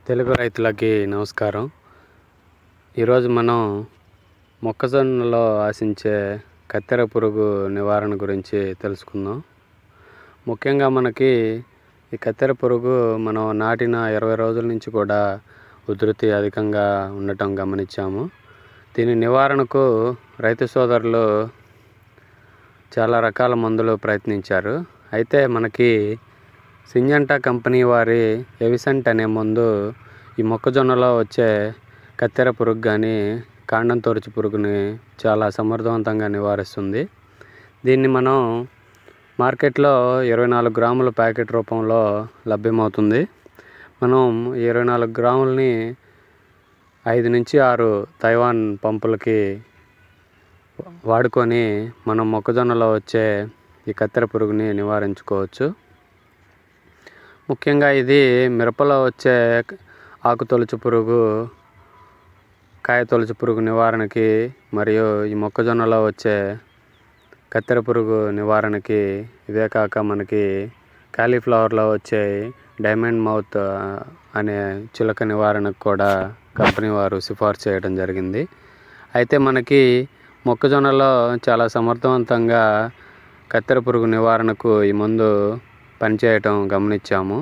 తెలుగు రైతులకి నమస్కారం ఈరోజు మనం మొక్కజొన్నలో ఆశించే కత్తెర పురుగు నివారణ గురించి తెలుసుకుందాం ముఖ్యంగా మనకి ఈ కత్తెర పురుగు మనం నాటిన ఇరవై రోజుల నుంచి కూడా ఉధృతి అధికంగా ఉండటం గమనించాము దీని నివారణకు రైతు సోదరులు చాలా రకాల మందులు ప్రయత్నించారు అయితే మనకి సింజంటా కంపెనీ వారి ఎవిసెంట్ అనే మందు ఈ మొక్కజొన్నలో వచ్చే కత్తెర పురుగు కానీ కాండం తొరుచు పురుగుని చాలా సమర్థవంతంగా నివారిస్తుంది దీన్ని మనం మార్కెట్లో ఇరవై నాలుగు గ్రాముల ప్యాకెట్ రూపంలో లభ్యమవుతుంది మనం ఇరవై నాలుగు గ్రాములని ఐదు నుంచి ఆరు తైవాన్ పంపులకి వాడుకొని మనం మొక్కజొన్నలో వచ్చే ఈ కత్తెర పురుగుని నివారించుకోవచ్చు ముఖ్యంగా ఇది మిరపలో వచ్చే ఆకు తొలుచు పురుగు కాయ తొలుచు పురుగు నివారణకి మరియు ఈ మొక్కజొన్నలో వచ్చే కత్తెర పురుగు నివారణకి ఇవే కాక మనకి కాలీఫ్లవర్లో వచ్చే డైమండ్ మౌత్ అనే చిలక నివారణకు కూడా కంపెనీ వారు సిఫార్సు చేయడం జరిగింది అయితే మనకి మొక్కజొన్నలో చాలా సమర్థవంతంగా కత్తెర పురుగు నివారణకు ఈ మందు పనిచేయటం గమనించాము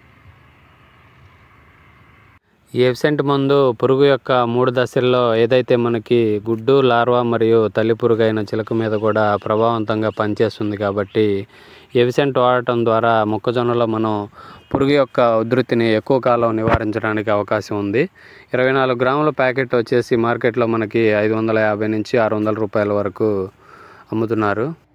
ఈ ఎఫ్సెంట్ మందు పురుగు యొక్క మూడు దశల్లో ఏదైతే మనకి గుడ్డు లార్వా మరియు తల్లి పురుగు అయిన చిలక మీద కూడా ప్రభావవంతంగా పనిచేస్తుంది కాబట్టి ఎవిసెంట్ వాడటం ద్వారా మొక్కజొన్నలో మనం పురుగు యొక్క ఉధృతిని ఎక్కువ కాలం నివారించడానికి అవకాశం ఉంది ఇరవై నాలుగు గ్రాముల ప్యాకెట్ వచ్చేసి మార్కెట్లో మనకి ఐదు వందల యాభై నుంచి ఆరు వందల రూపాయల వరకు అమ్ముతున్నారు